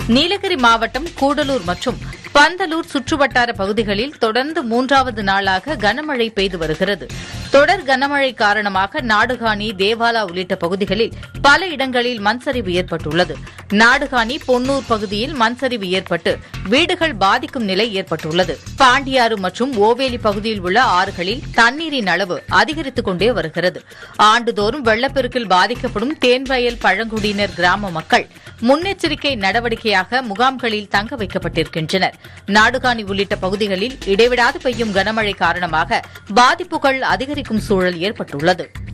நீலகிரி மாவட்டம் கூடலூர் மற்றும் பந்தலூர் சுற்றுவட்டார பகுதிகளில் தொடர்ந்து மூன்றாவது நாளாக கனமழை பெய்து வருகிறது தொடர் கனமழை காரணமாக நாடுகாணி தேவாலா உள்ளிட்ட பகுதிகளில் பல இடங்களில் மண்சரிவு ஏற்பட்டுள்ளது நாடுகாணி பொன்னூர் பகுதியில் மண்சரிவு ஏற்பட்டு வீடுகள் பாதிக்கும் நிலை ஏற்பட்டுள்ளது பாண்டியாறு மற்றும் ஓவேலி பகுதியில் உள்ள ஆறுகளில் தண்ணீரின் அளவு அதிகரித்துக் கொண்டே வருகிறது ஆண்டுதோறும் வெள்ளப்பெருக்கில் பாதிக்கப்படும் தேன்வயல் பழங்குடியினர் கிராம மக்கள் முன்னெச்சரிக்கை நடவடிக்கையாக முகாம்களில் தங்க வைக்கப்பட்டிருக்கின்றனர் நாடுகாணி உள்ளிட்ட பகுதிகளில் இடைவிடாது பெய்யும் கனமழை காரணமாக பாதிப்புகள் அதிகரிக்கும் சூழல் ஏற்பட்டுள்ளது